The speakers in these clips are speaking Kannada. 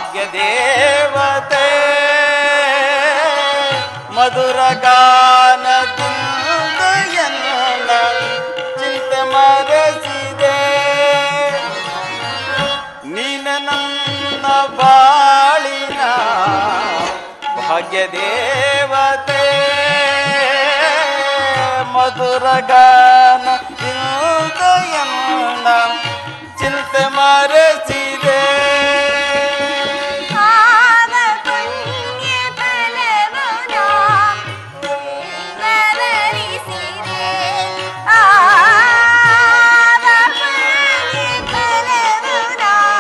ಭಾಗ್ಯ ದೇವತೆ ಮಧುರ ಗಾನದಿಂದ ಎನ್ನ ಚಿಂತೆ ಮರೆಸಿದೆ ನೀನ ನನ್ನ ಬಾಳಿನ ಭಾಗ್ಯ ದೇವತೆ ಮಧುರ ಗಾನ ಎನ್ನ ಚಿಂತೆ ಮರೆಸಿದೆ ಆವ ಪುಣ್ಯ ಫಲವನ ವಿವರಿಸಿದೆ ಆವ ಪುಣ್ಯ ಫಲವನ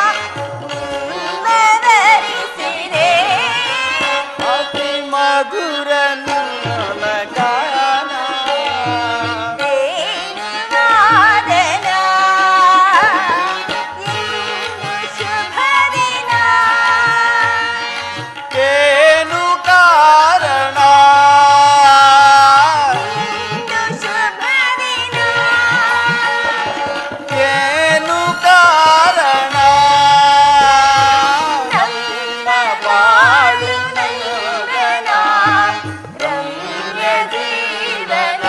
ವಿವರಿಸಿದೆ ಅತಿ ಮಧುರ ನನ್ನ ಗಾನ ವೇಣುವಾದನ ಇಂದು ಶುಭ ದಿನ ಏನು ಕಾರಣ ಇಂದು ಶುಭ ದಿನ ಏನು ಕಾರಣ ನನ್ನ ಬಾಳು ನಂದನ ರಮ್ಯ ಜೀವನ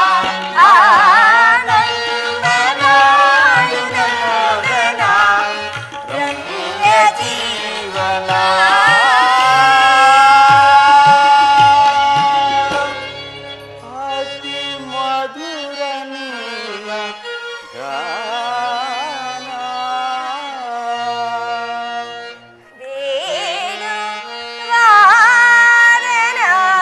ಆನಂದನ ನಂದನ ರಮ್ಯ ಜೀವನ ಅತಿ ಮಧುರ ನಿನ್ನ ಗಾನ ವೇಣುವಾದನ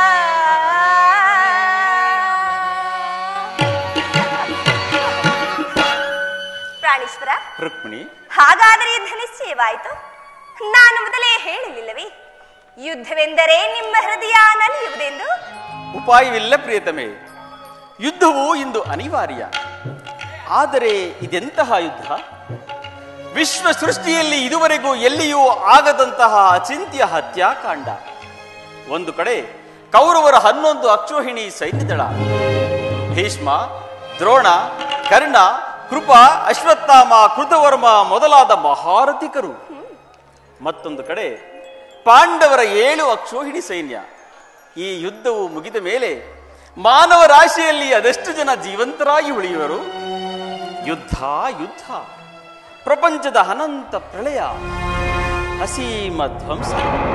ಪ್ರಾಣೇಶ್ವರ ರುಕ್ಮಿಣಿ ಹಾಗಾದರೆ ಯುದ್ಧ ನಿಶ್ಚಯವಾಯಿತು ನಾನು ಮೊದಲೇ ಹೇಳಲಿಲ್ಲವೇ ಯುದ್ಧವೆಂದರೆ ನಿಮ್ಮ ಹೃದಯ ನಲಿಯುವುದೆಂದು ಉಪಾಯವಿಲ್ಲ ಪ್ರಿಯತಮೆ ಯುದ್ಧವು ಇಂದು ಅನಿವಾರ್ಯ ಆದರೆ ಇದೆಂತಹ ಯುದ್ಧ ವಿಶ್ವ ಸೃಷ್ಟಿಯಲ್ಲಿ ಇದುವರೆಗೂ ಎಲ್ಲಿಯೂ ಆಗದಂತಹ ಅಚಿಂತ್ಯ ಹತ್ಯಾಕಾಂಡ ಒಂದು ಕಡೆ ಕೌರವರ ಹನ್ನೊಂದು ಅಕ್ಷೋಹಿಣಿ ಸೈನ್ಯದಳ ಭೀಷ್ಮ ದ್ರೋಣ ಕರ್ಣ ಕೃಪ ಅಶ್ವತ್ಥಾಮ ಕೃತವರ್ಮ ಮೊದಲಾದ ಮಹಾರಥಿಕರು ಮತ್ತೊಂದು ಕಡೆ ಪಾಂಡವರ ಏಳು ಅಕ್ಷೋಹಿಣಿ ಸೈನ್ಯ ಈ ಯುದ್ಧವು ಮುಗಿದ ಮೇಲೆ ಮಾನವ ರಾಶಿಯಲ್ಲಿ ಅದೆಷ್ಟು ಜನ ಜೀವಂತರಾಗಿ ಉಳಿಯುವರು ಯುದ್ಧ ಯುದ್ಧ ಪ್ರಪಂಚದ ಅನಂತ ಪ್ರಳಯ ಅಸೀಮ ಧ್ವಂಸ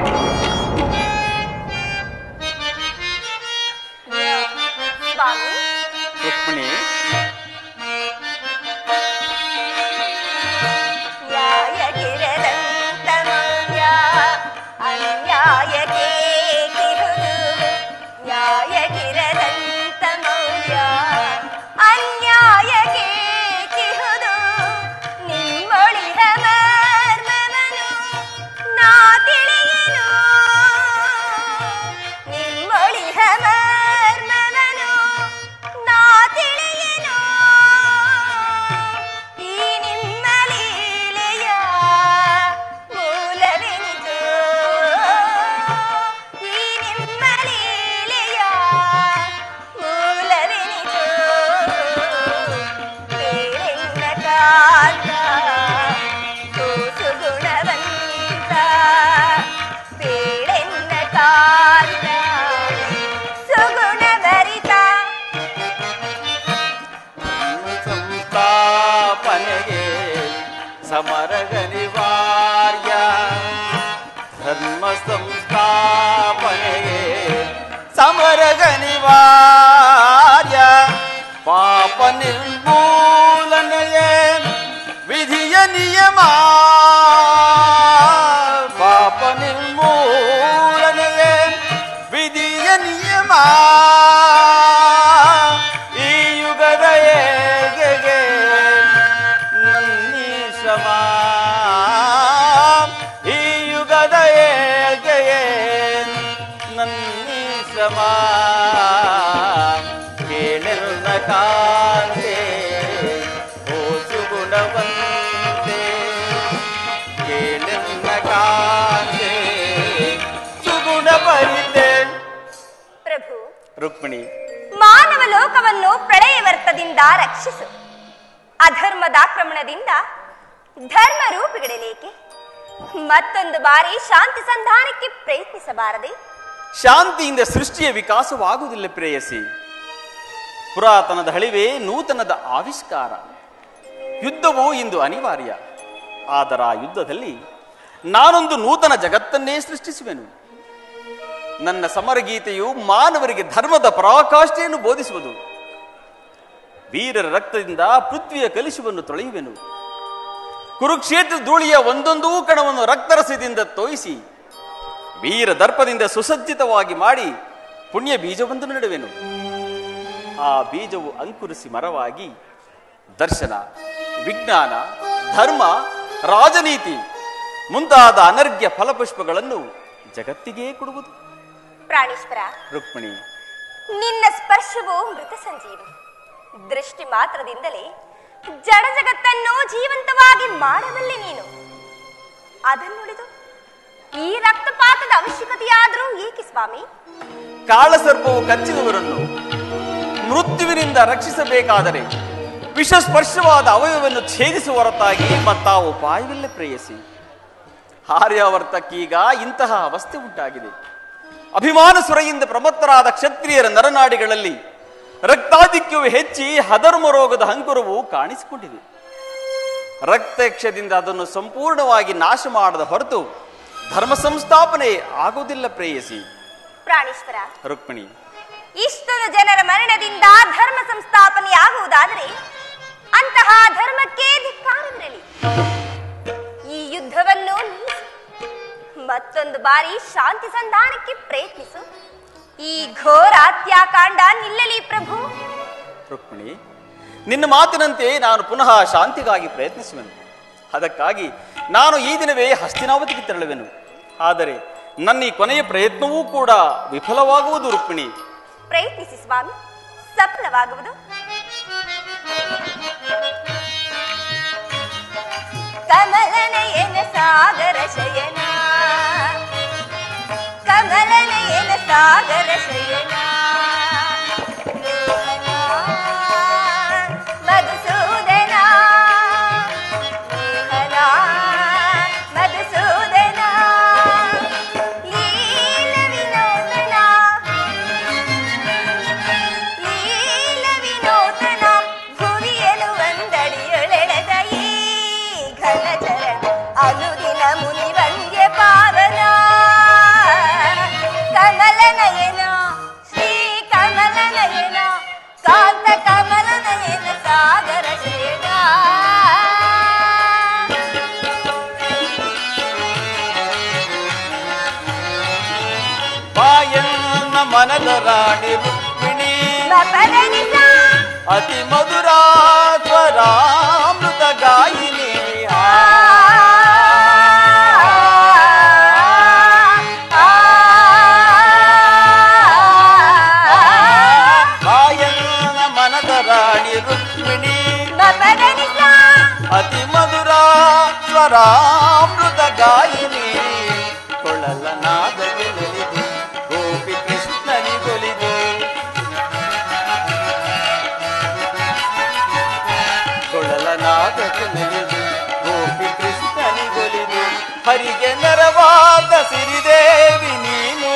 ಸ್ವಾಮಿ ರುಕ್ಮಿಣಿ ನ್ಯಾಯಕ್ಕಿರದಂತ ಮೌಲ್ಯ ಅನ್ಯಾಯಕ್ಕೆ ಕಿರುದು ನ್ಯಾಯಕ್ಕಿರದಂತ ಮೌಲ್ಯ ಅನ್ಯಾಯಕ್ಕೆ ಕಿರುದು ನಿಮ್ಮೊಳಿದ ಮರ್ಮವನು ನಾ ತಿಳಿಯನು ನಿಮ್ಮೊಳಿದ ಮರ್ಮವನು ನಾ ತಿಳಿಯನು ಈ ನಿಮ್ಮ ಲೀಲೆಯ ಮೂಲವೆನಿತು ಈ ನಿಮ್ಮ ಲೀಲೆಯ ಮೂಲವೆನಿತು ಕೇಳೆನ್ನ ಕಾಂತ ಕೂಸು ಗುಣವಂತ ಬೇಳೆನ್ನ ಕಾಂತ ಸುಗುಣ ಭರಿತ ಸಂಸ್ಥಾಪನೆಗೆ ಸಮರಗನಿವಾರ್ಯ ಧರ್ಮ ಸಂಸ್ಥಾಪನೆಗೆ ಸಮರಗನಿವಾರ್ಯ ಪಾಪ ನಿರ್ಮೂಲನೆಯೇ ವಿಧಿಯ ನಿಯಮ ಪಾಪ ನಿರ್ಮೂಲನೆಯೇ ವಿಧಿಯ ನಿಯಮ ಈ ಯುಗದ ಏಗೆಗೆ ನನ್ನಿ ಶ್ರಮ ಈ ಯುಗದ ಏಗೆಗೆ ನನ್ನಿ ಶ್ರಮ ಕೇಳೆಲ್ಲ ಕಾಂತೆ ಓ ಸುಗುಣವಂತೆ ಕೇಳೆಲ್ಲ ಕಾಂತೆ ಸುಗುಣ ಬರಿತೆ ಪ್ರಭು ರುಕ್ಮಿಣಿ ಮಾನವ ಲೋಕವನ್ನು ಪ್ರಳಯವರ್ತದಿಂದ ರಕ್ಷಿಸು ಅಧರ್ಮದಾಕ್ರಮಣದಿಂದ ಧರ್ಮ ರೂಪುಗಿಡಲೇಕೆ ಮತ್ತೊಂದು ಬಾರಿ ಶಾಂತಿ ಸಂಧಾನಕ್ಕೆ ಪ್ರಯತ್ನಿಸಬಾರದೆ ಶಾಂತಿಯಿಂದ ಸೃಷ್ಟಿಯ ವಿಕಾಸವಾಗುವುದಿಲ್ಲ ಪ್ರೇಯಸಿ ಪುರಾತನದ ಹಳಿವೆ ನೂತನದ ಆವಿಷ್ಕಾರ ಯುದ್ಧವು ಇಂದು ಅನಿವಾರ್ಯ ಆದರ ಆ ಯುದ್ಧದಲ್ಲಿ ನಾನೊಂದು ನೂತನ ಜಗತ್ತನ್ನೇ ಸೃಷ್ಟಿಸುವೆನು ನನ್ನ ಸಮರಗೀತೆಯು ಮಾನವರಿಗೆ ಧರ್ಮದ ಪರಾಕಾಷ್ಠೆಯನ್ನು ಬೋಧಿಸುವುದು ವೀರರ ರಕ್ತದಿಂದ ಪೃಥ್ವಿಯ ಕಲಿಶವನ್ನು ತೊಳೆಯುವೆನು ಕುರುಕ್ಷೇತ್ರ ಧೂಳಿಯ ಒಂದೊಂದೂ ಕಣವನ್ನು ರಕ್ತರಸದಿಂದ ತೋಯಿಸಿ ವೀರ ದರ್ಪದಿಂದ ಸುಸಜ್ಜಿತವಾಗಿ ಮಾಡಿ ಪುಣ್ಯ ಬೀಜವೊಂದು ನೆಡುವೆನು ಆ ಬೀಜವು ಅಂಕುರಿಸಿ ಮರವಾಗಿ ದರ್ಶನ ವಿಜ್ಞಾನ ಧರ್ಮ ರಾಜನೀತಿ ಮುಂತಾದ ಅನರ್ಘ್ಯ ಫಲಪುಷ್ಪಗಳನ್ನು ಜಗತ್ತಿಗೇ ಕೊಡುವುದು ಪ್ರಾಣೇಶ್ವರ ರುಕ್ಮಿಣಿ ನಿನ್ನ ಸ್ಪರ್ಶವು ಮೃತ ಸಂಜೀವಿ ದೃಷ್ಟಿ ಮಾತ್ರದಿಂದಲೇ ಜಡ ಜಗತ್ತನ್ನು ಜೀವಂತವಾಗಿ ಮಾಡಬಲ್ಲೆ ನೀನು ಅದನ್ನುಳಿದು ಈ ರಕ್ತಪಾತದ ಅವಶ್ಯಕತೆಯಾದರೂ ಏಕೆ ಸ್ವಾಮಿ ಕಾಳಸರ್ಪವು ಕಚ್ಚಿದವರನ್ನು ಮೃತ್ಯುವಿನಿಂದ ರಕ್ಷಿಸಬೇಕಾದರೆ ವಿಷಸ್ಪರ್ಶವಾದ ಅವಯವವನ್ನು ಛೇದಿಸುವ ಹೊರತಾಗಿ ಮತ್ತಾವ ಉಪಾಯವಿಲ್ಲ ಪ್ರೇಯಸಿ ಆರ್ಯಾವರ್ತಕ್ಕೀಗ ಇಂತಹ ಅವಸ್ಥೆ ಉಂಟಾಗಿದೆ ಅಭಿಮಾನ ಸ್ವರೆಯಿಂದ ಪ್ರಮತ್ತರಾದ ಕ್ಷತ್ರಿಯರ ನರನಾಡಿಗಳಲ್ಲಿ ರಕ್ತಾಧಿಕ್ಯವು ಹೆಚ್ಚಿ ಹಧರ್ಮ ರೋಗದ ಹಂಕುರವು ಕಾಣಿಸಿಕೊಂಡಿದೆ ರಕ್ತಯಕ್ಷದಿಂದ ಅದನ್ನು ಸಂಪೂರ್ಣವಾಗಿ ನಾಶ ಮಾಡದ ಹೊರತು ಧರ್ಮ ಸಂಸ್ಥಾಪನೆ ಆಗುವುದಿಲ್ಲ ಪ್ರೇಯಸಿ ಪ್ರಾಣೇಶ್ವರ ರುಕ್ಮಿಣಿ ಇಷ್ಟೊಂದು ಜನರ ಮರಣದಿಂದ ಧರ್ಮ ಸಂಸ್ಥಾಪನೆಯಾಗುವುದಾದರೆ ಅಂತಹ ಧರ್ಮಕ್ಕೆ ಧಿಕ್ಕಾರವಿರಲಿ ಈ ಯುದ್ಧವನ್ನು ನಿಲ್ಲಿಸು. ಮತ್ತೊಂದು ಬಾರಿ ಶಾಂತಿ ಸಂಧಾನಕ್ಕೆ ಪ್ರಯತ್ನಿಸು ಈ ಘೋರ ಹತ್ಯಾಕಾಂಡ ನಿಲ್ಲಲಿ ಪ್ರಭು ರುಕ್ಮಿಣಿ ನಿನ್ನ ಮಾತಿನಂತೆ ನಾನು ಪುನಃ ಶಾಂತಿಗಾಗಿ ಪ್ರಯತ್ನಿಸುವೆನು ಅದಕ್ಕಾಗಿ ನಾನು ಈ ದಿನವೇ ಹಸ್ತಿನಾವತಿಗೆ ತೆರಳುವೆನು ಆದರೆ ನನ್ನ ಈ ಕೊನೆಯ ಪ್ರಯತ್ನವೂ ಕೂಡ ವಿಫಲವಾಗುವುದು ರುಕ್ಮಿಣಿ ಪ್ರಯತ್ನಿಸಿ ಸ್ವಾಮಿ ಸಫಲವಾಗುವುದು ಕಮಲನಯನ ಸಾಗರ ಶಯನ ಕಮಲನಯನ ಸಾಗರ ಶಯನ ಮೋಹನ ಮಧುಸೂದನ ಮೋಹನ ಮಧುಸೂದನ ಲೀಲ ವಿನೋದನ ಲೀಲ ವಿನೋದನ ಭುವಿಯಲು ಒಂದಡಿಯೊಳೆಳೆದ ಈ ಘನ ಚರಣ ಅನುದಿನ ಮುನಿ ವಂದ್ಯ ಪಾವನ ಕಮಲ ನಯನ ಶ್ರೀ ಕಮಲ ನಯನ ಕಾಂತ ಕಮಲ ನಯನ ಸಾಗರ ಶಯನ ಬಾಯನ್ನ ಮನದ ರಾಣಿ ರುಕ್ಮಿಣಿ ಬಪದನಿಸ ಅತಿ ಮಧುರ ಸ್ವರಾಮೃತ ಗಾಯಿನಿ ಆ ಬಾಯನ್ನ ಮನದ ರಾಣಿ ರುಕ್ಮಿಣಿ ಬಪದನಿಸ ಅತಿ ಮಧುರ ಸ್ವರಾಮೃತ ಗಾಯಿನಿ ಕೊಳಲ ನಾದಗೆ ನಲಿದು ಗೋಪಿ ಕೃಷ್ಣನಿಗೊಲಿದು ಕೊಳಲ ನಾದಗೆ ನಲಿದು ಗೋಪಿ ಕೃಷ್ಣನಿಗೊಲಿದು ಹರಿಗೆ ನರವಾದ ಸಿರಿದೇವಿ ನೀನು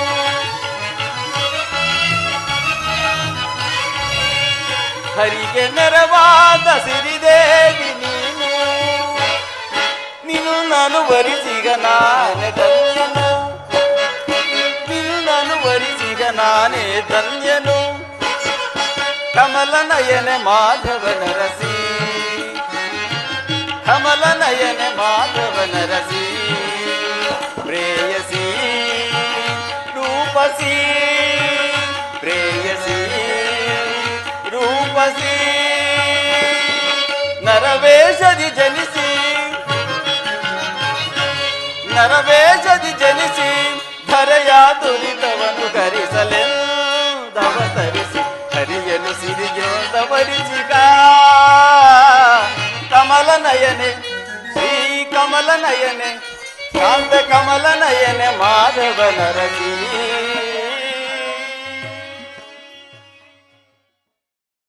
ಹರಿಗೆ ನೆರವಾದ ಸಿರಿದೇವಿ ನೀನು ನೀನು ನಾನು ವರಿಸಿಗ ನಾನೇ ಧನ್ಯನು ನೀನು ನಾನು ವರಿಸಿಗ ನಾನೇ ಧನ್ಯನು ಕಮಲ ನಯನೆ ಮಾಧವನ ರಸಿ ಕಮಲ ನಯನೆ ಮಾಧವನ ರಸಿ ಪ್ರೇಯಸಿ ರೂಪಸಿ ಪ್ರೇಯಸಿ ರೂಪಸಿ ನರವೇಶದಿ ಜನಿಸಿ ನರವೇಶದಿ ಜನಿಸಿ ಧರೆಯ ದುರಿತವನ್ನು ಕರಿಸಲೆಂದವತರಿಸಿ ಹರಿಯಲು ಸಿರಿಗೆಂದವರಿಸಿಗ ಕಮಲ ನಯನೆ ಶ್ರೀ ಕಮಲ ನಯನೆ ಕಾಂತ ಕಮಲ ನಯನೆ ಮಾಧವನ ರಸಿ